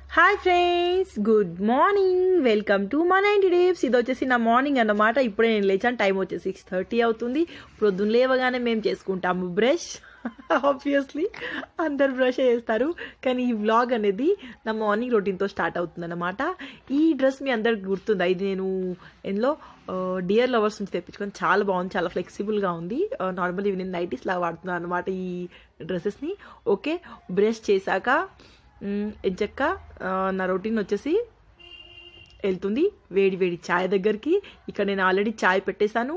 Hi friends good morning welcome to మా ninety days ఇది వచ్చేసి నా మార్నింగ్ అన్నమాట ఇప్పుడే నేను లేచాను టైం వచ్చేసి సిక్స్ థర్టీ అవుతుంది ప్రొద్దున లేవగానే మేము చేసుకుంటాము బ్రష్ ఆబ్వియస్లీ అందరు బ్రష్ చేస్తారు కానీ ఈ వ్లాగ్ అనేది నా మార్నింగ్ రొటీన్తో స్టార్ట్ అవుతుంది అనమాట ఈ డ్రెస్ మీ అందరికి గుర్తుందా ఇది నేను ఎందులో డియర్ లవర్స్ నుంచి తెప్పించుకొని చాలా బాగుంది చాలా ఫ్లెక్సిబుల్గా ఉంది నార్మల్ నేను నైటీస్ లాగా వాడుతున్నాను అనమాట ఈ డ్రెస్సెస్ని ఓకే బ్రష్ చేశాక ఎంచక్క నా రొటీన్ వచ్చేసి వెళ్తుంది వేడి వేడి ఛాయ్ దగ్గరికి ఇక్కడ నేను ఆల్రెడీ ఛాయ్ పెట్టేశాను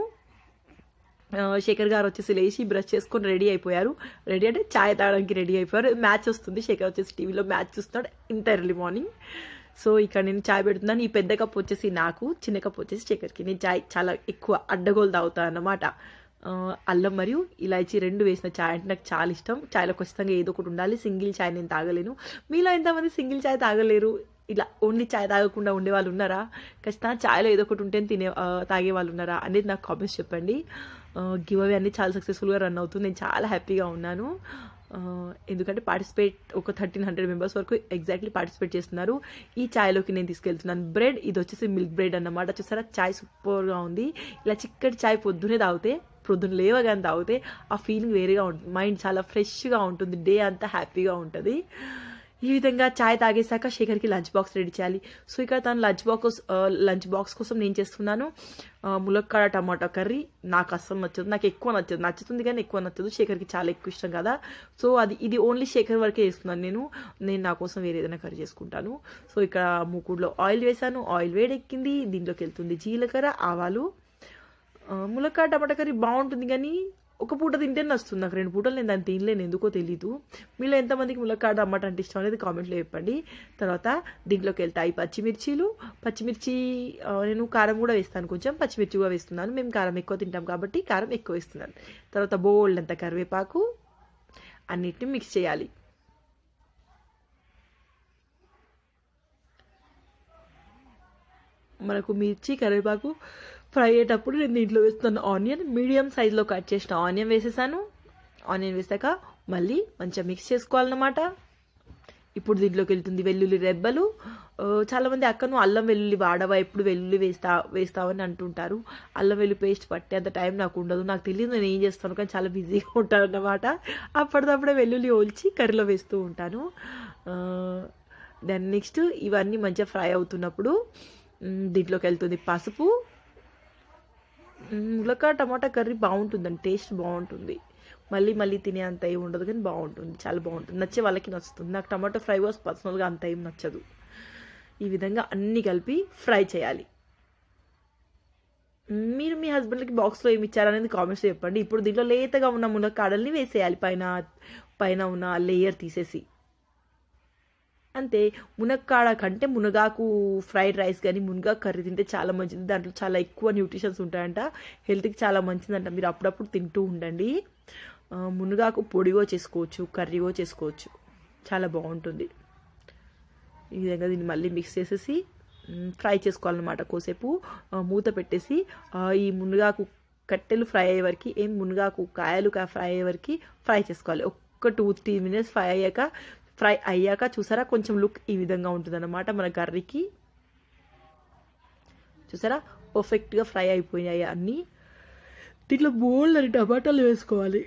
శేఖర్ గారు వచ్చేసి లేచి బ్రష్ చేసుకొని రెడీ అయిపోయారు రెడీ అంటే ఛాయ్ తాగడానికి రెడీ అయిపోయారు మ్యాచ్ వస్తుంది శేఖర్ వచ్చేసి టీవీలో మ్యాచ్ చూస్తున్నాడు ఇంత ఎర్లీ మార్నింగ్ సో ఇక్కడ నేను చాయ్ పెడుతున్నాను ఈ పెద్ద కప్ వచ్చేసి నాకు చిన్న కప్ వచ్చేసి శేఖర్కి నేను చాయ్ చాలా ఎక్కువ అడ్డగోలు తాగుతాను అన్నమాట అల్లం మరియు ఇలాచి రెండు వేసిన చాయ్ అంటే నాకు చాలా ఇష్టం చాయ్లో ఖచ్చితంగా ఏదో ఒకటి ఉండాలి సింగిల్ చాయ్ నేను తాగలేను మీలో ఎంతమంది సింగిల్ చాయ్ తాగలేరు ఇలా ఓన్లీ చాయ్ తాగకుండా ఉండే వాళ్ళు ఉన్నారా ఖచ్చితంగా చాయ్లో ఏదో ఒకటి ఉంటే తినే తాగే వాళ్ళు ఉన్నారా అనేది నాకు కామెంట్స్ చెప్పండి గివ్ అవే అన్ని చాలా సక్సెస్ఫుల్గా రన్ అవుతుంది నేను చాలా హ్యాపీగా ఉన్నాను ఎందుకంటే పార్టిసిపేట్ ఒక థర్టీన్ హండ్రెడ్ మెంబర్స్ వరకు ఎగ్జాక్ట్లీ పార్టిసిపేట్ చేస్తున్నారు ఈ ఛాయ్లోకి నేను తీసుకెళ్తున్నాను బ్రెడ్ ఇది వచ్చేసి మిల్క్ బ్రెడ్ అన్నమాట చూసారా ఛాయ్ సూపర్గా ఉంది ఇలా చిక్కటి ఛాయ్ పొద్దునే తాగితే పొద్దున్న లేవగానే తాగితే ఆ ఫీలింగ్ వేరేగా ఉంటుంది మైండ్ చాలా ఫ్రెష్గా ఉంటుంది డే అంతా హ్యాపీగా ఉంటుంది ఈ విధంగా చాయ్ తాగేశాక శేఖర్కి లంచ్ బాక్స్ రెడీ చేయాలి సో ఇక్కడ తను లంచ్ బాక్స్ లంచ్ బాక్స్ కోసం నేను చేస్తున్నాను ములక్కాడ టమాటా కర్రీ నాకు అస్సలు నచ్చదు నాకు ఎక్కువ నచ్చదు నచ్చుతుంది కానీ ఎక్కువ నచ్చదు శేఖర్కి చాలా ఎక్కువ ఇష్టం కదా సో అది ఇది ఓన్లీ శేఖర్ వరకే చేస్తున్నాను నేను నేను నా కోసం వేరే ఏదైనా కర్రీ చేసుకుంటాను సో ఇక్కడ మూకుడులో ఆయిల్ వేసాను ఆయిల్ వేడెక్కింది దీంట్లోకి వెళ్తుంది జీలకర్ర ఆవాలు ములక్కాడ టమాటా కర్రీ బాగుంటుంది కానీ ఒక పూట తింటే నచ్చుతుంది నాకు రెండు పూటలు నేను దాన్ని తినలేను ఎందుకో తెలీదు మీలో ఎంతమందికి ములక్కాడ టమాటా అంటే ఇష్టం అనేది కామెంట్లో చెప్పండి తర్వాత దీంట్లోకి వెళ్తాయి పచ్చిమిర్చీలు పచ్చిమిర్చి నేను కారం కూడా వేస్తాను కొంచెం పచ్చిమిర్చి కూడా వేస్తున్నాను మేము కారం ఎక్కువ తింటాం కాబట్టి కారం ఎక్కువ వేస్తున్నాను తర్వాత బోల్డ్ అంత కరివేపాకు అన్నిటిని మిక్స్ చేయాలి మనకు మిర్చి కరివేపాకు ఫ్రై అయ్యేటప్పుడు నేను దీంట్లో వేస్తున్న ఆనియన్ మీడియం సైజులో కట్ చేసిన ఆనియన్ వేసేసాను ఆనియన్ వేసాక మళ్ళీ మంచిగా మిక్స్ చేసుకోవాలన్నమాట ఇప్పుడు దీంట్లోకి వెళ్తుంది వెల్లుల్లి రెబ్బలు చాలామంది అక్కను అల్లం వెల్లుల్లి వాడవా ఎప్పుడు వెల్లుల్లి వేస్తా వేస్తావని అంటుంటారు అల్లం వెల్లుల్లి పేస్ట్ పట్టే అంత టైం నాకు ఉండదు నాకు తెలియదు నేను ఏం చేస్తాను కానీ చాలా బిజీగా ఉంటాను అన్నమాట అప్పటిదప్పుడే వెల్లుల్లి ఓల్చి కర్రీలో వేస్తూ ఉంటాను దాని నెక్స్ట్ ఇవన్నీ మంచిగా ఫ్రై అవుతున్నప్పుడు దీంట్లోకి వెళ్తుంది పసుపు ములక టమాటా కర్రీ బాగుంటుందండి టేస్ట్ బాగుంటుంది మళ్ళీ మళ్ళీ తినే అంత ఏమి ఉండదు కానీ బాగుంటుంది చాలా బాగుంటుంది నచ్చే వాళ్ళకి నచ్చుతుంది నాకు టమాటో ఫ్రై వాస్ పర్సనల్గా అంత ఏం నచ్చదు ఈ విధంగా అన్నీ కలిపి ఫ్రై చేయాలి మీరు మీ హస్బెండ్కి బాక్స్లో ఏమి ఇచ్చారనేది కామెంట్స్ చెప్పండి ఇప్పుడు దీంట్లో లేతగా ఉన్న మునక్కాడల్ని వేసేయాలి పైన పైన ఉన్న లేయర్ తీసేసి అంతే మునక్కాడ కంటే మునగాకు ఫ్రైడ్ రైస్ కానీ మునగాకు కర్రీ తింటే చాలా మంచిది దాంట్లో చాలా ఎక్కువ న్యూట్రిషన్స్ ఉంటాయంట హెల్త్కి చాలా మంచిదంట మీరు అప్పుడప్పుడు తింటూ ఉండండి మునగాకు పొడిగో చేసుకోవచ్చు కర్రీగో చేసుకోవచ్చు చాలా బాగుంటుంది ఈ విధంగా దీన్ని మళ్ళీ మిక్స్ చేసేసి ఫ్రై చేసుకోవాలన్నమాట కోసేపు మూత పెట్టేసి ఈ మునగాకు కట్టెలు ఫ్రై అయ్యే వరకు ఏం మునగాకు కాయలు ఫ్రై అయ్యే వరకు ఫ్రై చేసుకోవాలి ఒక్క టూ త్రీ మినిట్స్ ఫ్రై అయ్యాక ఫ్రై అయ్యాక చూసారా కొంచెం లుక్ ఈ విధంగా ఉంటుంది అనమాట మన కర్రీకి చూసారా పర్ఫెక్ట్గా ఫ్రై అయిపోయాయి అన్నీ దీంట్లో బోల్డ్ అని టమాటాలు వేసుకోవాలి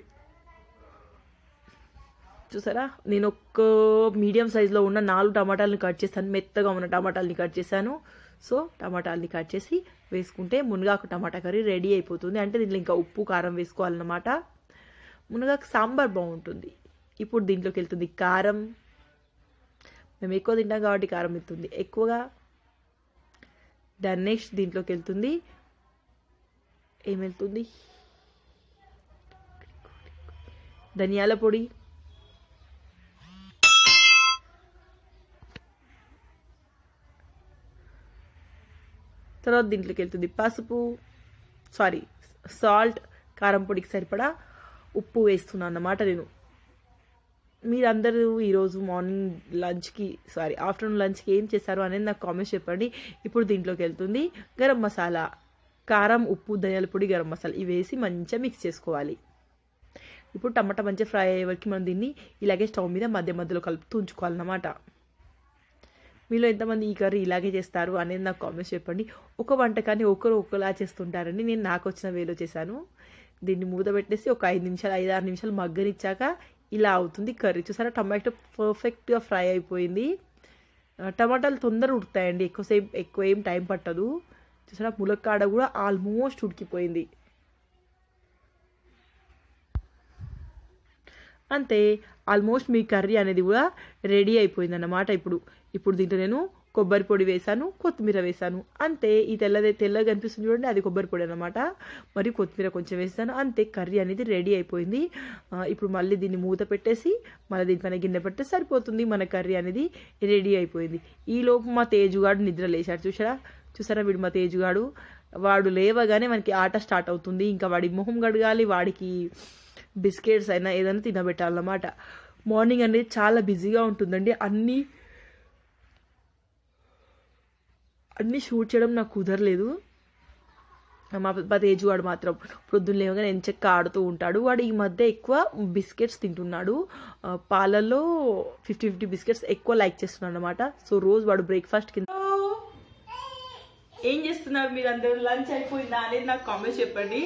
చూసారా నేను ఒక్క మీడియం సైజులో ఉన్న నాలుగు టమాటాలని కట్ చేశాను మెత్తగా ఉన్న టమాటాలని కట్ చేశాను సో టమాటాలని కట్ చేసి వేసుకుంటే మునగాకు టమాటా కర్రీ రెడీ అయిపోతుంది అంటే దీంట్లో ఇంకా ఉప్పు కారం వేసుకోవాలన్నమాట మునగాకు సాంబార్ బాగుంటుంది ఇప్పుడు దీంట్లోకి వెళ్తుంది కారం మేము ఎక్కువ తింటాం కాబట్టి కారం వెళ్తుంది ఎక్కువగా దాని నెక్స్ట్ దీంట్లోకి వెళ్తుంది ఏం వెళ్తుంది ధనియాల పొడి తర్వాత దీంట్లోకి వెళ్తుంది పసుపు సారీ సాల్ట్ కారం పొడికి సరిపడా ఉప్పు వేస్తున్నాను అన్నమాట నేను మీరందరూ ఈరోజు మార్నింగ్ లంచ్కి సారీ ఆఫ్టర్నూన్ లంచ్కి ఏం చేశారు అనేది నాకు కామెంట్స్ చెప్పండి ఇప్పుడు దీంట్లోకి వెళ్తుంది గరం మసాలా కారం ఉప్పు ధనియాల పొడి గరం మసాలా ఇవి వేసి మంచిగా మిక్స్ చేసుకోవాలి ఇప్పుడు టమాటా మంచిగా ఫ్రై అయ్యే వరకు మనం దీన్ని ఇలాగే స్టవ్ మీద మధ్య మధ్యలో కలుపుతూ ఉంచుకోవాలన్నమాట మీలో ఎంతమంది ఈ కర్రీ ఇలాగే చేస్తారు అనేది నాకు కామెంట్స్ చెప్పండి ఒక వంటకాన్ని ఒకరు ఒకలా చేస్తుంటారండి నేను నాకు వచ్చిన వేలో చేశాను దీన్ని మూత పెట్టేసి ఒక ఐదు నిమిషాలు ఐదు ఆరు నిమిషాలు మగ్గనిచ్చాక ఇలా అవుతుంది కర్రీ చూసారా టమాటో పర్ఫెక్ట్గా ఫ్రై అయిపోయింది ఆ, టమాటాలు తొందర ఉడుకుతాయండి ఎక్కువసేపు ఎక్కువ ఏం టైం పట్టదు చూసారా ములక్కాడ కూడా ఆల్మోస్ట్ ఉడికిపోయింది అంతే ఆల్మోస్ట్ మీ కర్రీ అనేది కూడా రెడీ అయిపోయింది అన్నమాట ఇప్పుడు ఇప్పుడు దీంట్లో నేను కొబ్బరి పొడి వేశాను కొత్తిమీర వేశాను అంతే ఈ తెల్లది తెల్లగా కనిపిస్తుంది చూడండి అది కొబ్బరి పొడి అనమాట మరి కొత్తిమీర కొంచెం వేసాను అంతే కర్రీ అనేది రెడీ అయిపోయింది ఆ, ఇప్పుడు మళ్ళీ దీన్ని మూత పెట్టేసి మళ్ళీ దీనిపైన గిన్నె పెట్టేసి సరిపోతుంది మన కర్రీ అనేది రెడీ అయిపోయింది ఈ లోపు మా తేజుగాడు నిద్ర లేచాడు చూసారా చూసారా వీడు మా తేజుగాడు వాడు లేవగానే మనకి ఆట స్టార్ట్ అవుతుంది ఇంకా వాడి మొహం గడగాలి వాడికి బిస్కెట్స్ అయినా ఏదైనా తినబెట్టాలన్నమాట మార్నింగ్ అనేది చాలా బిజీగా ఉంటుందండి అన్నీ అన్నీ షూట్ చేయడం నాకు కుదరలేదు మా మా తేజు వాడు మాత్రం ప్రొద్దున లేవగానే ఎంచక్క ఆడుతూ ఉంటాడు వాడు ఈ మధ్య ఎక్కువ బిస్కెట్స్ తింటున్నాడు ఆ, పాలల్లో ఫిఫ్టీ ఫిఫ్టీ బిస్కెట్స్ ఎక్కువ లైక్ చేస్తున్నాడు అనమాట సో రోజు వాడు బ్రేక్ఫాస్ట్ కింద ఏం చేస్తున్నారు మీరు అందరూ లంచ్ అయిపోయిందా అనేది నాకు కామెంట్స్ చెప్పండి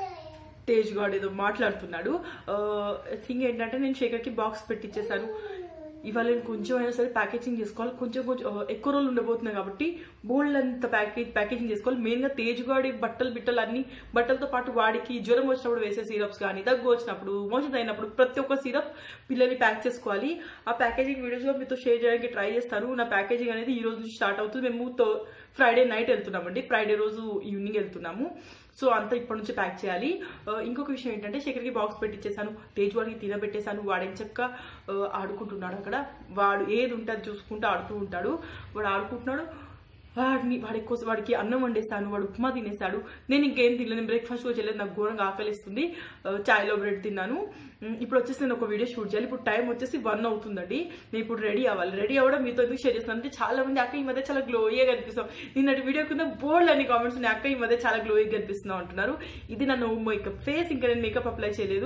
తేజ్ గాడు ఏదో మాట్లాడుతున్నాడు థింగ్ ఏంటంటే నేను శేఖర్కి బాక్స్ పెట్టించేసాను ఇవాళ నేను కొంచెం అయినా సరే ప్యాకేజింగ్ చేసుకోవాలి కొంచెం కొంచెం ఆ, ఎక్కువ రోజులు ఉండబోతున్నాయి కాబట్టి బోల్డ్ అంత ప్యాకేజ్ ప్యాకేజింగ్ చేసుకోవాలి మెయిన్గా తేజ్ గాడి బట్టలు బిట్టలు అన్ని బట్టలతో పాటు వాడికి జ్వరం వచ్చినప్పుడు వేసే సిరప్స్ కానీ దగ్గు వచ్చినప్పుడు మోషన్స్ అయినప్పుడు ప్రతి ఒక్క సిరప్ పిల్లల్ని ప్యాక్ చేసుకోవాలి ఆ ప్యాకేజింగ్ వీడియోస్ లో మీతో షేర్ చేయడానికి ట్రై చేస్తాను నా ప్యాకేజింగ్ అనేది ఈ రోజు నుంచి స్టార్ట్ అవుతుంది మేము ఫ్రైడే నైట్ వెళ్తున్నామండి ఫ్రైడే రోజు ఈవినింగ్ వెళ్తున్నాము సో అంతా ఇప్పటి నుంచి ప్యాక్ చేయాలి ఆ, ఇంకొక విషయం ఏంటంటే శేఖర్కి బాక్స్ పెట్టించేసాను తేజ్ వాడికి తినబెట్టేశాను వాడేం చక్క ఆ, ఆడుకుంటున్నాడు అక్కడ వాడు ఏది ఉంటే అది చూసుకుంటూ ఆడుతూ ఉంటాడు వాడు ఆడుకుంటున్నాడు వాడిని వాడి కోసం వాడికి అన్నం వండేస్తాను వాడు ఉప్మా తినేసాడు నేను ఇంకేం తినలేదు బ్రేక్ఫాస్ట్ కూడా చేయలేదు నాకు ఘోరంగా ఆకలిస్తుంది ఆ, చాయ్లో బ్రెడ్ తిన్నాను ఉమ్, ఇప్పుడు వచ్చేసి నేను ఒక వీడియో షూట్ చేయాలి ఇప్పుడు టైం వచ్చేసి వన్ అవుతుందండి నేను ఇప్పుడు రెడీ అవ్వాలి రెడీ అవ్వడం మీతో ఎందుకు షేర్ చేస్తాను అంటే చాలా మంది అక్క ఈ మధ్య చాలా గ్లోయే కనిపిస్తాం నిన్నటి వీడియో కింద బోల్డ్ అని కామెంట్స్ ఉన్నాయి అక్క ఈ మధ్య చాలా గ్లోయీ కనిపిస్తున్నావు అంటున్నారు ఇది నా నో మేకప్ ఫేస్ ఇంకా నేను మేకప్ అప్లై చేయలేదు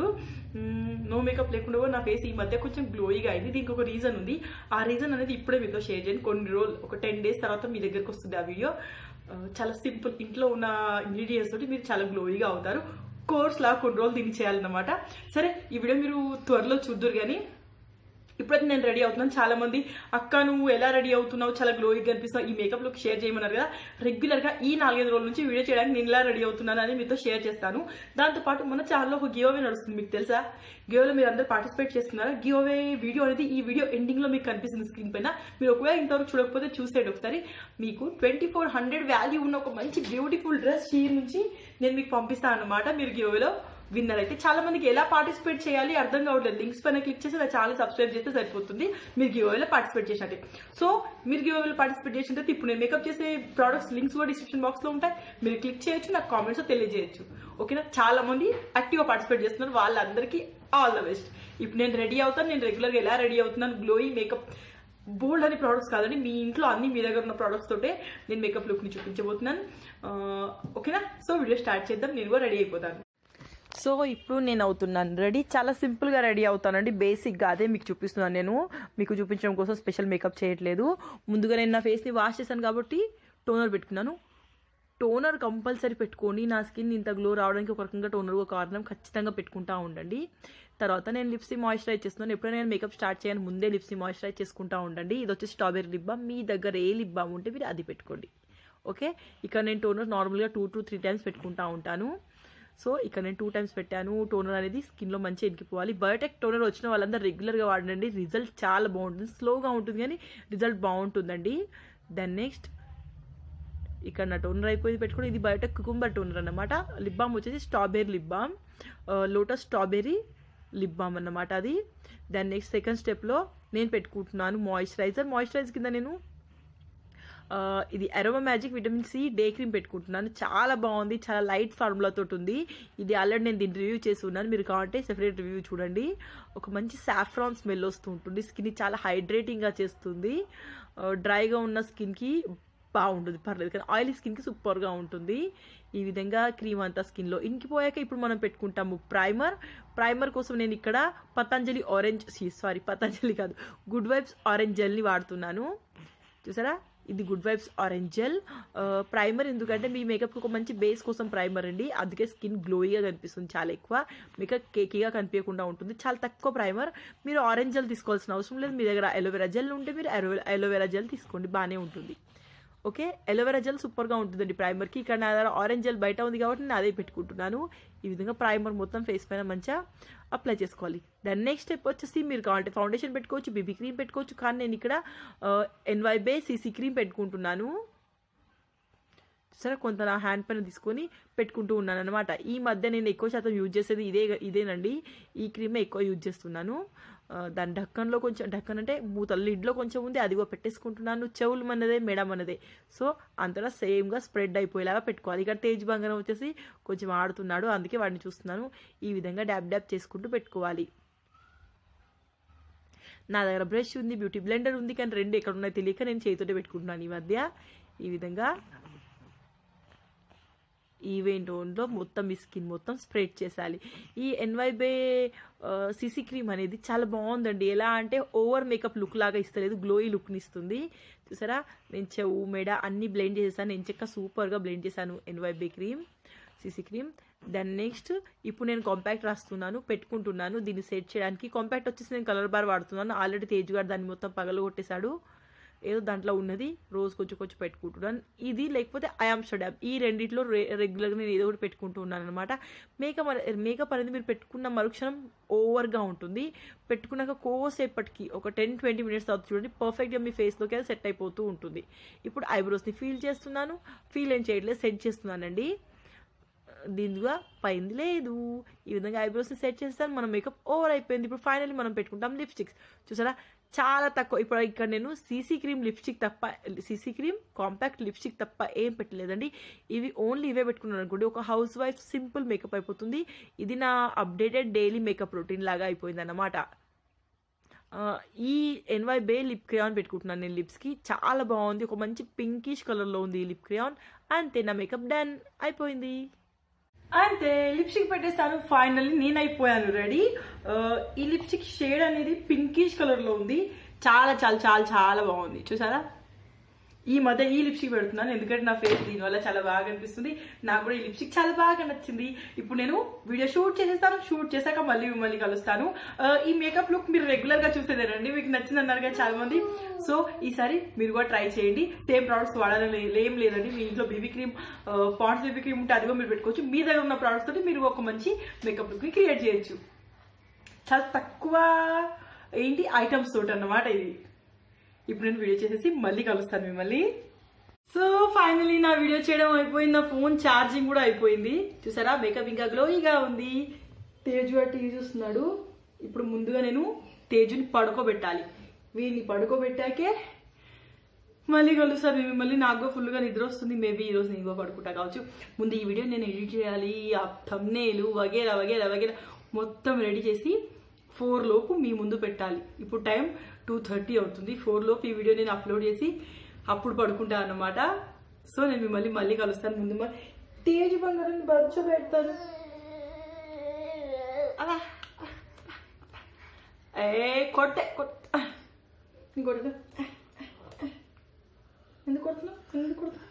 నో మేకప్ లేకుండా కూడా నా ఫేస్ ఈ మధ్య కొంచెం గ్లోయిగా అయింది దీనికి ఒక రీజన్ ఉంది ఆ రీజన్ అనేది ఇప్పుడే మీతో షేర్ చేయండి కొన్ని రోజులు ఒక టెన్ డేస్ తర్వాత మీ దగ్గరకు వస్తుంది ఆ వీడియో ఆ, చాలా సింపుల్ ఇంట్లో ఉన్న ఇంగ్రీడియంట్స్ తోటి మీరు చాలా గ్లోయిగా అవుతారు కోర్స్ లా కొన్ని రోజులు దీన్ని చేయాలన్నమాట సరే ఈ వీడియో మీరు త్వరలో చూద్దరు కానీ ఇప్పుడైతే నేను రెడీ అవుతున్నాను చాలా మంది అక్క నువ్వు ఎలా రెడీ అవుతున్నావు చాలా గ్లోయింగ్ కనిపిస్తావు ఈ మేకప్ లుక్ షేర్ చేయమన్నారు కదా రెగ్యులర్ గా ఈ నాలుగైదు రోజుల నుంచి వీడియో చేయడానికి నేను ఎలా రెడీ అవుతున్నాను అని మీతో షేర్ చేస్తాను దాంతో పాటు మన ఛానల్లో ఒక గివ్ అవే నడుస్తుంది మీకు తెలుసా గివ్ అవేలో మీరు అందరు పార్టిసిపేట్ చేస్తున్నారా గివ్ అవే వీడియో అనేది ఈ వీడియో ఎండింగ్ లో మీకు కనిపిస్తుంది స్క్రీన్ పైన మీరు ఒకవేళ ఇంతవరకు చూడకపోతే చూసేయండి ఒకసారి మీకు ట్వంటీ ఫోర్ హండ్రెడ్ వాల్యూ ఉన్న ఒక మంచి బ్యూటిఫుల్ డ్రెస్ షీ నుంచి నేను మీకు పంపిస్తాను అనమాట మీరు గివ్ అవేలో విన్నర్ అయితే చాలా మందికి ఎలా పార్టిసిపేట్ చేయాలి అర్థం కావట్లేదు లింక్స్ పైన క్లిక్ చేసి నా ఛానల్ సబ్స్క్రైబ్ చేస్తే సరిపోతుంది మీరు గివ్ పార్టిసిపేట్ చేసినట్టే సో మీరు గివ్ పార్టిసిపేట్ చేసిన తర్వాత ఇప్పుడు నేను మేకప్ చేసే ప్రోడక్ట్స్ లింక్స్ కూడా డిస్క్రిప్షన్ బాక్స్ లో ఉంటాయి మీరు క్లిక్ చేయొచ్చు నాకు కామెంట్స్ తెలియజేయచ్చు ఓకేనా చాలా మంది యాక్టివ్ గా పార్టిసిపేట్ చేస్తున్నారు వాళ్ళందరికీ ఆల్ ద బెస్ట్ ఇప్పుడు నేను రెడీ అవుతాను నేను రెగ్యులర్ గా ఎలా రెడీ అవుతున్నాను గ్లోయింగ్ మేకప్ బోల్డ్ అని ప్రోడక్ట్స్ కాదండి మీ ఇంట్లో అన్ని మీ దగ్గర ఉన్న ప్రోడక్ట్స్ తోటే నేను మేకప్ లుక్ ని చూపించబోతున్నాను ఆ, ఓకేనా సో వీడియో స్టార్ట్ చేద్దాం నేను కూడా రెడీ అయిపోతాను సో ఇప్పుడు నేను అవుతున్నాను రెడీ చాలా సింపుల్గా రెడీ అవుతానండి బేసిక్గా అదే మీకు చూపిస్తున్నాను నేను మీకు చూపించడం కోసం స్పెషల్ మేకప్ చేయట్లేదు ముందుగా నేను నా ఫేస్ని వాష్ చేశాను కాబట్టి టోనర్ పెట్టుకున్నాను టోనర్ కంపల్సరీ పెట్టుకొని నా స్కిన్ ఇంత గ్లో రావడానికి ఒక రకంగా టోనర్ ఒక కారణం ఖచ్చితంగా పెట్టుకుంటా ఉండండి తర్వాత నేను లిప్స్ని మాయిశ్చరైజ్ చేస్తున్నాను ఎప్పుడైనా నేను మేకప్ స్టార్ట్ చేయని ముందే లిప్స్ని మాయిశ్చరైజ్ చేసుకుంటా ఉండండి ఇది వచ్చి స్ట్రాబెర్రీ లిప్ బామ్ మీ దగ్గర ఏ లిప్ బామ్ ఉంటే మీరు అది పెట్టుకోండి ఓకే ఇక్కడ నేను టోనర్ నార్మల్గా టూ టు త్రీ టైమ్స్ పెట్టుకుంటా ఉంటాను సో ఇక్కడ నేను టూ టైమ్స్ పెట్టాను టోనర్ అనేది స్కిన్లో మంచిగా ఎక్కిపోవాలి బయోటెక్ టోనర్ వచ్చిన వాళ్ళందరూ రెగ్యులర్గా వాడండి రిజల్ట్ చాలా బాగుంటుంది స్లోగా ఉంటుంది కానీ రిజల్ట్ బాగుంటుందండి దెన్ నెక్స్ట్ ఇక్కడ నా టోనర్ అయిపోయింది పెట్టుకుని ఇది బయోటెక్ కుకుంబర్ టోనర్ అన్నమాట లిప్ బామ్ వచ్చేసి strawberry lip balm lotus strawberry lip balm అన్నమాట అది దాని నెక్స్ట్ సెకండ్ స్టెప్లో నేను పెట్టుకుంటున్నాను మాయిశ్చరైజర్ మాయిశ్చరైజ్ కింద నేను ఆ, ఇది aroma magic vitamin C day cream పెట్టుకుంటున్నాను చాలా బాగుంది చాలా లైట్ ఫార్ములాతో ఉంది ఇది ఆల్రెడీ నేను దీన్ని రివ్యూ చేసి ఉన్నాను మీరు కావాలంటే సెపరేట్ రివ్యూ చూడండి ఒక మంచి సాఫ్రాన్ స్మెల్ వస్తూ ఉంటుంది స్కిన్ చాలా హైడ్రేటింగ్గా చేస్తుంది డ్రైగా ఉన్న స్కిన్కి బాగుంటుంది పర్లేదు కానీ ఆయిలీ స్కిన్కి సూపర్గా ఉంటుంది ఈ విధంగా క్రీమ్ అంతా స్కిన్లో ఇంకిపోయాక ఇప్పుడు మనం పెట్టుకుంటాము ప్రైమర్ ప్రైమర్ కోసం నేను ఇక్కడ పతంజలి ఆరెంజ్ సారీ పతంజలి కాదు గుడ్ వైబ్స్ ఆరెంజ్ జెల్ని వాడుతున్నాను చూసారా ఇది good vibes orange gel primer ఎందుకంటే మీ మేకప్ ఒక మంచి బేస్ కోసం ప్రైమర్ అండి అందుకే స్కిన్ గ్లోయిగా కనిపిస్తుంది చాలా ఎక్కువ మేకప్ కేకీగా కనిపించకుండా ఉంటుంది చాలా తక్కువ ప్రైమర్ మీరు ఆరెంజ్ జెల్ తీసుకోవాల్సిన అవసరం లేదు మీ దగ్గర అలోవెరా జెల్ ఉంటే మీరు అలోవెరా జెల్ తీసుకోండి బాగానే ఉంటుంది ఓకే ఎలోవెరా జెల్ సూపర్గా ఉంటుందండి ప్రైమర్కి ఇక్కడ నా దగ్గర ఆరెంజ్ జెల్ బయట ఉంది కాబట్టి నేను అదే పెట్టుకుంటున్నాను ఈ విధంగా ప్రైమర్ మొత్తం ఫేస్ పైన మంచిగా అప్లై చేసుకోవాలి దాని నెక్స్ట్ స్టెప్ వచ్చేసి మీరు కావాలంటే ఫౌండేషన్ పెట్టుకోవచ్చు బీబీ క్రీమ్ పెట్టుకోవచ్చు కానీ నేను ఇక్కడ ఎన్వైబే సీసీ క్రీమ్ పెట్టుకుంటున్నాను సరే కొంత నా హ్యాండ్ పైన తీసుకొని పెట్టుకుంటూ ఉన్నాను అనమాట ఈ మధ్య నేను ఎక్కువ శాతం యూజ్ చేసేది ఇదే ఇదేనండి ఈ క్రీమే ఎక్కువ యూజ్ చేస్తున్నాను దాని ఢక్కన్లో కొంచెం ఢక్కన్ అంటే మూతల లిడ్లో కొంచెం ఉంది అది కూడా పెట్టేసుకుంటున్నాను చెవులు మనదే మెడ మనదే సో అంతటా సేమ్గా స్ప్రెడ్ అయిపోయేలాగా పెట్టుకోవాలి ఇక్కడ తేజ్ బంగారం వచ్చేసి కొంచెం ఆడుతున్నాడు అందుకే వాడిని చూస్తున్నాను ఈ విధంగా డ్యాబ్ డ్యాబ్ చేసుకుంటూ పెట్టుకోవాలి నా దగ్గర బ్రష్ ఉంది బ్యూటీ బ్లెండర్ ఉంది కానీ రెండు ఎక్కడ ఉన్నాయో తెలియక నేను చేతితోటే పెట్టుకుంటున్నాను ఈ మధ్య ఈ విధంగా ఈవెంట్ ఓన్లో మొత్తం మీ స్కిన్ మొత్తం స్ప్రెడ్ చేసాలి ఈ ఎన్వైబే సిసి క్రీమ్ అనేది చాలా బాగుందండి ఎలా అంటే ఓవర్ మేకప్ లుక్ లాగా ఇస్తలేదు గ్లోయి లుక్ని ఇస్తుంది చూసారా నేను చెవు మెడ అన్ని బ్లెండ్ చేసేసాను నేను చెక్క సూపర్గా బ్లెండ్ చేశాను ఎన్వైబే క్రీమ్ సిసి క్రీమ్ దాని నెక్స్ట్ ఇప్పుడు నేను కాంపాక్ట్ రాస్తున్నాను పెట్టుకుంటున్నాను దీన్ని సెట్ చేయడానికి కాంపాక్ట్ వచ్చేసి నేను కలర్ బార్ వాడుతున్నాను ఆల్రెడీ తేజ్ గారు దాన్ని మొత్తం పగలు కొట్టేశాడు ఏదో దాంట్లో ఉన్నది రోజు కొంచెం కొంచెం పెట్టుకుంటున్నాను ఇది లేకపోతే ఐఆమ్స్టర్డామ్ ఈ రెండిట్లో రెగ్యులర్గా నేను ఏదో ఒకటి పెట్టుకుంటూ ఉన్నాను అనమాట మేకప్ మేకప్ అనేది మీరు పెట్టుకున్న మరుక్షణం ఓవర్గా ఉంటుంది పెట్టుకున్నాక కోసేపటికి ఒక టెన్ ట్వంటీ మినిట్స్ తర్వాత చూడండి పర్ఫెక్ట్గా మీ ఫేస్లోకి అది సెట్ అయిపోతూ ఉంటుంది ఇప్పుడు ఐబ్రోస్ని ఫీల్ చేస్తున్నాను ఫీల్ ఏం చేయట్లేదు సెట్ చేస్తున్నానండి దీనిగా పైంది లేదు ఈ విధంగా ఐబ్రోస్ని సెట్ చేస్తాను మనం మేకప్ ఓవర్ అయిపోయింది ఇప్పుడు ఫైనల్లీ మనం పెట్టుకుంటాం లిప్స్టిక్స్ చూసారా చాలా తక్కువ ఇప్పుడు ఇక్కడ నేను సీసీ క్రీమ్ లిప్స్టిక్ తప్ప సీసీ క్రీమ్ కాంపాక్ట్ లిప్స్టిక్ తప్ప ఏం పెట్టలేదండి ఇవి ఓన్లీ ఇవే పెట్టుకున్నాను అనుకోండి ఒక హౌస్ వైఫ్ సింపుల్ మేకప్ అయిపోతుంది ఇది నా అప్డేటెడ్ డైలీ మేకప్ రొటీన్ లాగా అయిపోయింది అన్నమాట ఈ ఎన్వై బే లిప్ క్రేయాన్ పెట్టుకుంటున్నాను నేను లిప్స్కి చాలా బాగుంది ఒక మంచి పింకిష్ కలర్లో ఉంది ఈ లిప్ క్రేయాన్ అంతే నా మేకప్ డన్ అయిపోయింది అంతే లిప్స్టిక్ పెట్టేస్తాను ఫైనల్లీ నేను అయిపోయాను రెడీ ఈ లిప్స్టిక్ షేడ్ అనేది పింకిష్ కలర్ లో ఉంది చాలా చాలా చాలా చాలా బాగుంది చూసారా ఈ మధ్య ఈ లిప్స్టిక్ పెడుతున్నాను ఎందుకంటే నా ఫేస్ దీనివల్ల చాలా బాగా అనిపిస్తుంది నాకు కూడా ఈ లిప్స్టిక్ చాలా బాగా నచ్చింది ఇప్పుడు నేను వీడియో షూట్ చేసేస్తాను షూట్ చేశాక మళ్ళీ మళ్ళీ కలుస్తాను ఈ మేకప్ లుక్ మీరు రెగ్యులర్ గా చూసేదేనండి మీకు నచ్చింది అన్నారు కదా చాలా మంది సో ఈసారి మీరు కూడా ట్రై చేయండి సేమ్ ప్రోడక్ట్స్ వాడాలని ఏం లేదండి మీ ఇంట్లో baby cream Pond's baby cream ఉంటే అది కూడా మీరు పెట్టుకోవచ్చు మీ దగ్గర ఉన్న ప్రోడక్ట్స్ తోటి మీరు ఒక మంచి మేకప్ లుక్ ని క్రియేట్ చేయొచ్చు చాలా తక్కువ ఏంటి ఐటమ్స్ తోటి అన్నమాట ఇది ఇప్పుడు నేను వీడియో చేసేసి మళ్ళీ కలుస్తాను మిమ్మల్ని సో ఫైనలీ నా వీడియో చేయడం అయిపోయింది నా ఫోన్ ఛార్జింగ్ కూడా అయిపోయింది చూసారా మేకప్ ఇంకా గ్లోయిగా ఉంది తేజు టీవీ చూస్తున్నాడు ఇప్పుడు ముందుగా నేను తేజుని పడుకోబెట్టాలి వీడిని పడుకోబెట్టాకే మళ్ళీ కలుస్తాను మిమ్మల్ని నాకు ఫుల్గా నిద్ర వస్తుంది మేబీ ఈరోజు నేను కూడా పడుకుంటా కావచ్చు ముందు ఈ వీడియో నేను ఎడిట్ చేయాలి ఆ థమ్నేలు వగేరా వగేరా వగేరా మొత్తం రెడీ చేసి ఫోర్ లోపు మీ ముందు పెట్టాలి ఇప్పుడు టైం టూ థర్టీ అవుతుంది ఫోర్ లోపు ఈ వీడియో నేను అప్లోడ్ చేసి అప్పుడు పడుకుంటాను అనమాట సో నేను మిమ్మల్ని మళ్ళీ కలుస్తాను ముందు మరి తేజ్ బంగారాన్ని బర్చ పెడతాను అలా ఏ కొట్టే కొట్ట కొట్ట ఎందుకు కొడుతున్నావు ఎందుకు కొడుతున్నావు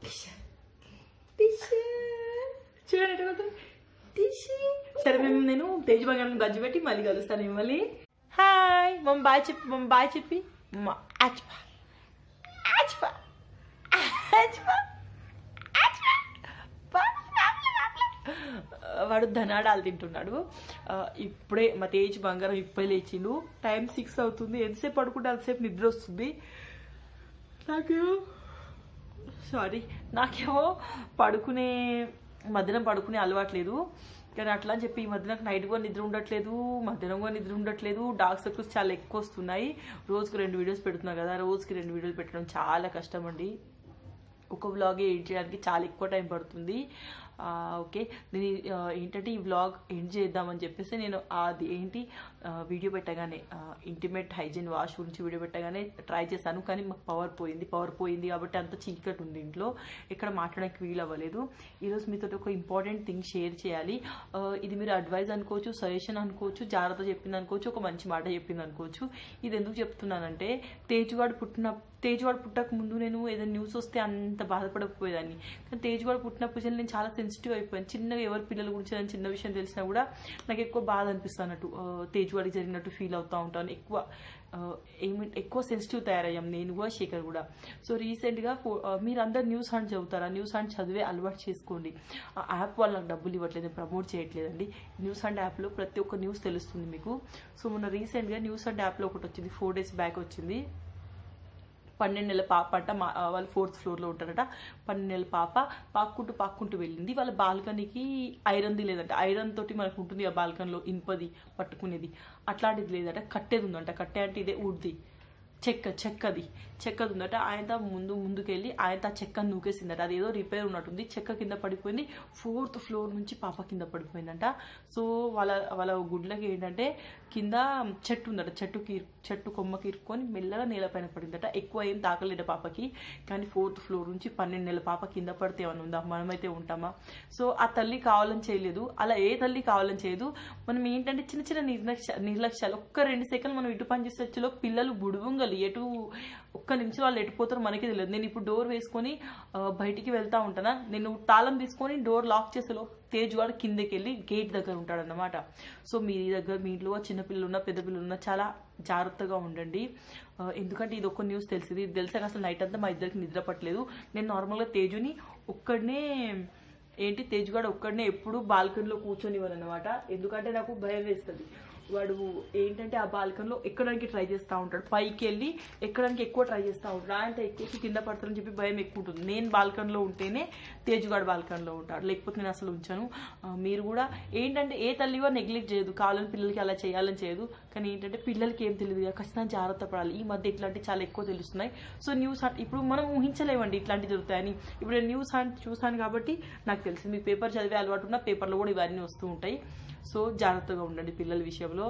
చూడండి ఎట్లా కొడుతున్నా తీసి సరే మేము నేను తేజ్ బంగారం గజ్జి పెట్టి మళ్ళీ కలుస్తాను మిమ్మల్ని హాయ్ మమ్మ బాయ్ చెప్పి మమ్మ బాయ్ చెప్పి మమ్మ ఆచ్పా ఆచ్పా ఆచ్పా వాడు ధనాడాలు తింటున్నాడు ఇప్పుడే మా తేజ్ బంగారం ఇప్పుడే లేచిండు టైం సిక్స్ అవుతుంది ఎంతసేపు పడుకుంటే అంతసేపు నిద్ర వస్తుంది నాకేమో సారీ నాకేమో పడుకునే మధ్యాహ్నం పడుకునే అలవాట్లేదు కానీ అట్లా అని చెప్పి ఈ మధ్య నాకు నైట్ కూడా నిద్ర ఉండట్లేదు మధ్యాహ్నం కూడా నిద్ర ఉండట్లేదు డార్క్ సర్కిల్స్ చాలా ఎక్కువ వస్తున్నాయి రోజుకి రెండు వీడియోస్ పెడుతున్నా కదా రోజుకి రెండు వీడియోలు పెట్టడం చాలా కష్టం అండి ఒక వ్లాగ్ ఎడిట్ చేయడానికి చాలా ఎక్కువ టైం పడుతుంది ఆ, ఓకే నేను ఈ, ఆ, ఏంటంటే ఈ వ్లాగ్ ఎండ్ చేద్దామని చెప్పేసి నేను అది ఏంటి ఆ, వీడియో పెట్టగానే ఇంటిమేట్ హైజీన్ వాష్ గురించి వీడియో పెట్టగానే ట్రై చేశాను కానీ మాకు పవర్ పోయింది పవర్ పోయింది కాబట్టి అంత చీకటి ఉంది ఇంట్లో ఇక్కడ మాట్లాడడానికి వీలు అవ్వలేదు ఈరోజు మీతో ఒక ఇంపార్టెంట్ థింగ్ షేర్ చేయాలి ఆ, ఇది మీరు అడ్వైజ్ అనుకోవచ్చు సజెషన్ అనుకోవచ్చు జాగ్రత్త చెప్పింది అనుకోవచ్చు ఒక మంచి మాట చెప్పింది అనుకోవచ్చు ఇది ఎందుకు చెప్తున్నానంటే తేజుగాడు పుట్టిన తేజువాడు పుట్టక ముందు నేను ఏదైనా న్యూస్ వస్తే అంత బాధపడకపోయేదాన్ని కానీ తేజువాడు పుట్టినప్పుడు నేను చాలా సెన్సిటివ్ అయిపోయాను చిన్నగా ఎవరి పిల్లల గురించి ఏదైనా చిన్న విషయం తెలిసినా కూడా నాకు ఎక్కువ బాధ అనిపిస్తున్నట్టు తేజువాడికి జరిగినట్టు ఫీల్ అవుతూ ఉంటాను ఎక్కువ ఆ, ఏమి ఎక్కువ సెన్సిటివ్ తయారయ్యాం నేను కూడా శేఖర్ కూడా సో రీసెంట్గా మీరు అందరు న్యూస్ హండ్ చదువుతారా న్యూస్ హండ్ చదివే అలవాటు చేసుకోండి ఆ యాప్ వాళ్ళు నాకు డబ్బులు ఇవ్వట్లేదు నేను ప్రమోట్ చేయట్లేదండి న్యూస్ హండ్ యాప్లో ప్రతి ఒక్క న్యూస్ తెలుస్తుంది మీకు సో మొన్న రీసెంట్గా న్యూస్ హండ్ యాప్లో ఒకటి వచ్చింది ఫోర్ డేస్ బ్యాక్ వచ్చింది పన్నెండు నెలల పాప అంట మా వాళ్ళు ఫోర్త్ ఫ్లోర్లో ఉంటారట పన్నెండు నెలల పాప పాక్కుంటూ పాక్కుంటూ వెళ్ళింది వాళ్ళ బాల్కనీకి ఐరన్ది లేదంట ఐరన్ తోటి మనకు ఉంటుంది ఆ బాల్కనీలో ఇనుపది పట్టుకునేది అట్లాంటిది లేదట కట్టేది ఉందంట కట్టే అంటే ఇదే వుడ్ది చెక్క చెక్కది చెక్కది ఉందట ఆయన ముందు ముందుకెళ్ళి ఆయన ఆ చెక్కను నూకేసిందట అది ఏదో రిపేర్ ఉన్నట్టుంది చెక్క కింద పడిపోయింది ఫోర్త్ ఫ్లోర్ నుంచి పాప కింద పడిపోయిందంట సో వాళ్ళ వాళ్ళ గుడ్లకి ఏంటంటే కింద చెట్టు ఉందట చెట్టుకి చెట్టు కొమ్మకి ఇరుక్కొని మెల్లగా నేలపైన పడిందట ఎక్కువ ఏం తాకలేట పాపకి కానీ ఫోర్త్ ఫ్లోర్ నుంచి పన్నెండు నెలల పాప కింద పడితే ఏమైనా ఉందా మనమైతే ఉంటామా సో ఆ తల్లి కావాలని చేయలేదు అలా ఏ తల్లి కావాలని చేయదు మనం ఏంటంటే చిన్న చిన్న నిర్లక్ష్య నిర్లక్ష్యాలు ఒక్క రెండు సెకండ్లు మనం ఇటు పని చేసేలో పిల్లలు బుడుగుంగలు ఎటు ఒక్క నిమిషం వాళ్ళు ఎటుపోతారో మనకి తెలియదు నేను ఇప్పుడు డోర్ వేసుకొని ఆ, బయటికి వెళ్తా ఉంటానా నేను తాళం తీసుకొని డోర్ లాక్ చేసేలో తేజ్ వాడు కిందకి వెళ్ళి గేట్ దగ్గర ఉంటాడన్నమాట సో మీ దగ్గర మీ ఇంట్లో చిన్నపిల్లలు ఉన్న పెద్ద పిల్లలు ఉన్న చాలా జాగ్రత్తగా ఉండండి ఆ, ఎందుకంటే ఇది ఒక్క న్యూస్ తెలిసింది ఇది తెలిసాక అసలు నైట్ అంతా మా ఇద్దరికి నిద్ర పట్టలేదు నేను నార్మల్గా తేజుని ఒక్కడనే ఏంటి తేజుగాడు ఒక్కడనే ఎప్పుడు బాల్కనీలో కూర్చొనివ్వను అనమాట ఎందుకంటే నాకు భయం వేస్తుంది వాడు ఏంటంటే ఆ బాల్కనీలో ఎక్కడానికి ట్రై చేస్తూ ఉంటాడు పైకి వెళ్ళి ఎక్కడానికి ఎక్కువ ట్రై చేస్తూ ఉంటాడు ఆయన ఎక్కేసి కింద పడతారని చెప్పి భయం ఎక్కువ ఉంటుంది నేను బాల్కనీలో ఉంటేనే తేజుగాడు బాల్కనీలో ఉంటాడు లేకపోతే నేను అసలు ఉంచాను ఆ, మీరు కూడా ఏంటంటే ఏ తల్లివో నెగ్లెక్ట్ చేయదు కావాలని పిల్లలకి అలా చేయాలని చేయదు కానీ ఏంటంటే పిల్లలకి ఏం తెలియదు కదా, ఖచ్చితంగా జాగ్రత్త పడాలి ఈ మధ్య ఇట్లాంటివి చాలా ఎక్కువ తెలుస్తున్నాయి సో న్యూస్ హంట్ ఇప్పుడు మనం ఊహించలేమండి ఇట్లాంటివి జరుగుతాయని ఇప్పుడు నేను న్యూస్ హంట్ చూసాను కాబట్టి నాకు తెలిసింది మీకు పేపర్ చదివే అలవాటు ఉన్న పేపర్లో కూడా ఇవన్నీ వస్తూ ఉంటాయి సో జాగ్రత్తగా ఉండండి పిల్లల విషయంలో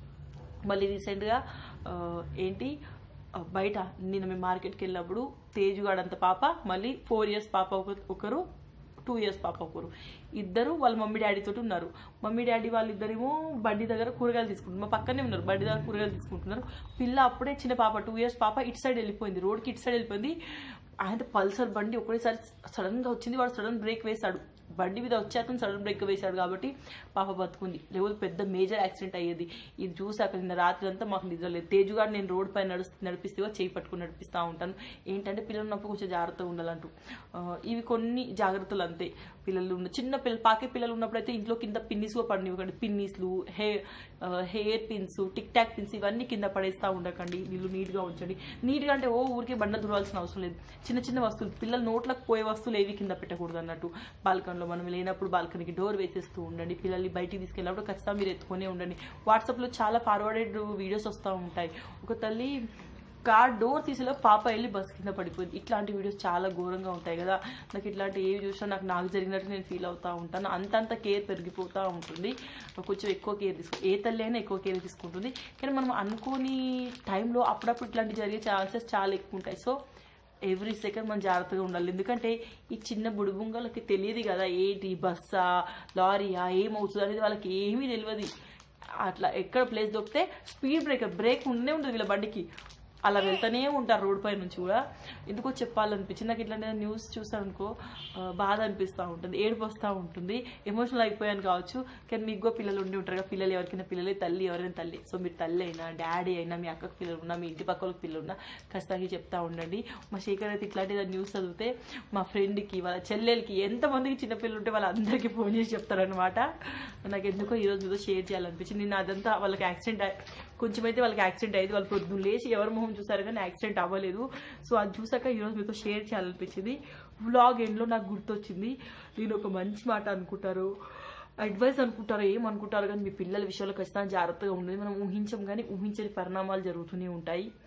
మళ్ళీ రీసెంట్గా ఆ, ఏంటి ఆ, బయట నిన్న మేము మార్కెట్కి వెళ్ళినప్పుడు తేజుగాడు అంత పాప మళ్ళీ ఫోర్ ఇయర్స్ పాప ఒక- ఒకరు టూ ఇయర్స్ పాప ఒకరు ఇద్దరు వాళ్ళ మమ్మీ డాడీ తోటి ఉన్నారు మమ్మీ డాడీ వాళ్ళిద్దరేమో బండి దగ్గర కూరగాయలు తీసుకుంటున్నారు మా పక్కనే ఉన్నారు బండి దగ్గర కూరగాయలు తీసుకుంటున్నారు పిల్ల అప్పుడే చిన్న పాప టూ ఇయర్స్ పాప ఇటు సైడ్ వెళ్ళిపోయింది రోడ్కి ఇటు సైడ్ వెళ్ళిపోయింది ఆయన పల్సర్ బండి ఒకటేసారి సడన్ గా వచ్చింది వాడు సడన్ బ్రేక్ వేశాడు బండి మీద వచ్చాక సడన్ బ్రేక్ వేశాడు కాబట్టి పాప బతుకుంది లేకపోతే పెద్ద మేజర్ యాక్సిడెంట్ అయ్యేది ఇది చూసాక నిన్న రాత్రి అంతా మాకు నిద్ర లేదు తేజుగాడు నేను రోడ్ పైన నడుస్తూ నడిపిస్తే చేయి పట్టుకుని నడిపిస్తూ ఉంటాను ఏంటంటే పిల్లలు ఉన్నప్పుడు కొంచెం జాగ్రత్తగా ఉండాలంటూ ఆ, ఇవి కొన్ని జాగ్రత్తలు అంతే పిల్లలు ఉన్న చిన్న పిల్లలు పాకే పిల్లలు ఉన్నప్పుడు అయితే ఇంట్లో కింద పిన్నిస్ కూడా పడినివ్వకండి పిన్నీస్లు hair hair pins tic tac pins ఇవన్నీ కింద పడేస్తూ ఉండకండి నీళ్ళు నీట్గా ఉంచండి నీట్గా అంటే ఓ ఊరికే బండ దురవాల్సిన అవసరం లేదు చిన్న చిన్న వస్తువులు పిల్లలు నోట్లకు పోయే వస్తువులు ఏవి కింద పెట్టకూడదు అన్నట్టు బాల్కనీలో మనం లేనప్పుడు బాల్కనీకి డోర్ వేసేస్తూ ఉండండి పిల్లల్ని బయటికి తీసుకెళ్ళినప్పుడు ఖచ్చితంగా మీరు ఎత్తుకునే ఉండండి వాట్సాప్లో చాలా ఫార్వర్డెడ్ వీడియోస్ వస్తూ ఉంటాయి ఒక తల్లి కార్ డోర్ తీసేలో పాప వెళ్ళి బస్ కింద పడిపోయింది ఇట్లాంటి వీడియోస్ చాలా ఘోరంగా ఉంటాయి కదా నాకు ఇట్లాంటి ఏవి చూసినా నాకు నాకు జరిగినట్టు నేను ఫీల్ అవుతూ ఉంటాను అంతంత కేర్ పెరిగిపోతూ ఉంటుంది కొంచెం ఎక్కువ కేర్ తీసుకు ఏ తల్లి అయినా ఎక్కువ కేర్ తీసుకుంటుంది కానీ మనం అనుకోని టైంలో అప్పుడప్పుడు ఇట్లాంటి జరిగే ఛాన్సెస్ చాలా ఎక్కువ ఉంటాయి సో ఎవ్రీ సెకండ్ మనం జాగ్రత్తగా ఉండాలి ఎందుకంటే ఈ చిన్న బుడుబుంగలకి తెలియదు కదా ఏంటి బస్సా లారీయా ఏమవుతుంది అనేది వాళ్ళకి ఏమీ తెలియదు అట్లా ఎక్కడ ప్లేస్ దొరికితే స్పీడ్ బ్రేకర్ బ్రేక్ ఉండే ఉంటుంది వీళ్ళ బండికి అలా వెళ్తూనే ఉంటారు రోడ్ పై నుంచి కూడా ఎందుకో చెప్పాలనిపించింది నాకు ఇట్లాంటి న్యూస్ చూసాను అనుకో ఆ, బాధ అనిపిస్తూ ఉంటుంది ఏడుపు వస్తూ ఉంటుంది ఎమోషనల్ అయిపోయాను కావచ్చు కానీ మీకు కూడా పిల్లలు ఉండి ఉంటారు కదా పిల్లలు ఎవరికైనా పిల్లలే తల్లి ఎవరైనా తల్లి సో మీరు తల్లి అయినా డాడీ అయినా మీ అక్కకి పిల్లలు ఉన్నా మీ ఇంటి పక్క వాళ్ళకి పిల్లలు ఉన్నా ఖచ్చితంగా చెప్తా ఉండండి మా శేఖర్ అయితే ఇట్లాంటి న్యూస్ చదివితే మా ఫ్రెండ్కి వాళ్ళ చెల్లెలకి ఎంతమందికి చిన్నపిల్లలు ఉంటే వాళ్ళందరికీ ఫోన్ చేసి చెప్తారనమాట నాకు ఎందుకో ఈరోజు మీతో షేర్ చేయాలనిపించింది నేను అదంతా వాళ్ళకి యాక్సిడెంట్ కొంచెం అయితే వాళ్ళకి యాక్సిడెంట్ అయ్యింది వాళ్ళు పొద్దున్న లేచి ఎవరి మొహం చూసారు కానీ యాక్సిడెంట్ అవ్వలేదు సో అది చూసాక ఈరోజు మీతో షేర్ చేయాలనిపించింది వ్లాగ్ ఎండ్లో నాకు గుర్తొచ్చింది నేను ఒక మంచి మాట అనుకుంటారు అడ్వైస్ అనుకుంటారు ఏమనుకుంటారు కానీ మీ పిల్లల విషయంలో ఖచ్చితంగా జాగ్రత్తగా ఉండేది మనం ఊహించం కానీ ఊహించని పరిణామాలు జరుగుతూనే ఉంటాయి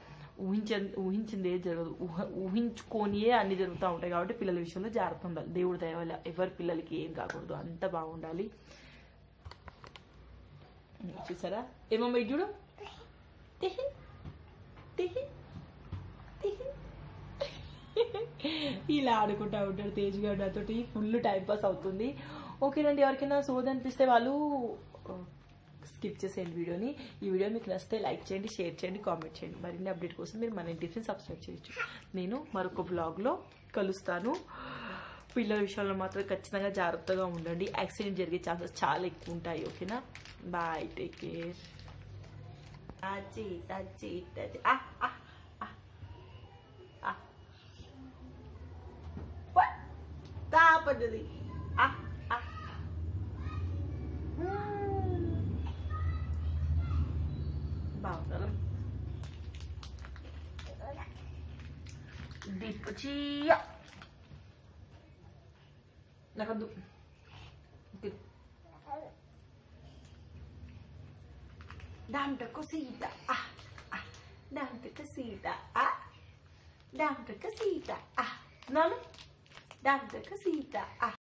ఊహించ ఊహించింది ఏది జరగదు ఊహ ఊహించుకొనియే అన్ని జరుగుతూ ఉంటాయి కాబట్టి పిల్లల విషయంలో జాగ్రత్త ఉండాలి దేవుడి దయ వల్ల ఎవరి పిల్లలకి ఏం కాకూడదు అంత బాగుండాలి చూసారా ఏమమ్మా ఇది చూడు తిహి తిహి తిహి ఇలా ఆడుకుంటా ఉంటాడు తేజ్ గారు నాతోటి ఫుల్ టైం పాస్ అవుతుంది ఓకేనండి ఎవరికైనా సోది అనిపిస్తే వాళ్ళు స్కిప్ చేసేయండి వీడియోని ఈ వీడియో మీకు నచ్చితే లైక్ చేయండి షేర్ చేయండి కామెంట్ చేయండి మరిన్ని అప్డేట్ కోసం మీరు మన ఇంటిని సబ్స్క్రైబ్ చేయొచ్చు నేను మరొక బ్లాగ్లో కలుస్తాను పిల్లల విషయంలో మాత్రం ఖచ్చితంగా జాగ్రత్తగా ఉండండి యాక్సిడెంట్ జరిగే ఛాన్సెస్ చాలా ఎక్కువ ఉంటాయి ఓకేనా బాయ్ టేక్ కేర్ అచ్చి టచ్చి టచ్చి ఆ ఆ ఆ ఆ What? తాపడ్డది ఆ ఆ బాగున్నారు దీపచీయ నాకొద్దు Damte cosita, ah, ah, damte cosita, ah, damte cosita, ah, no, no, damte cosita, ah.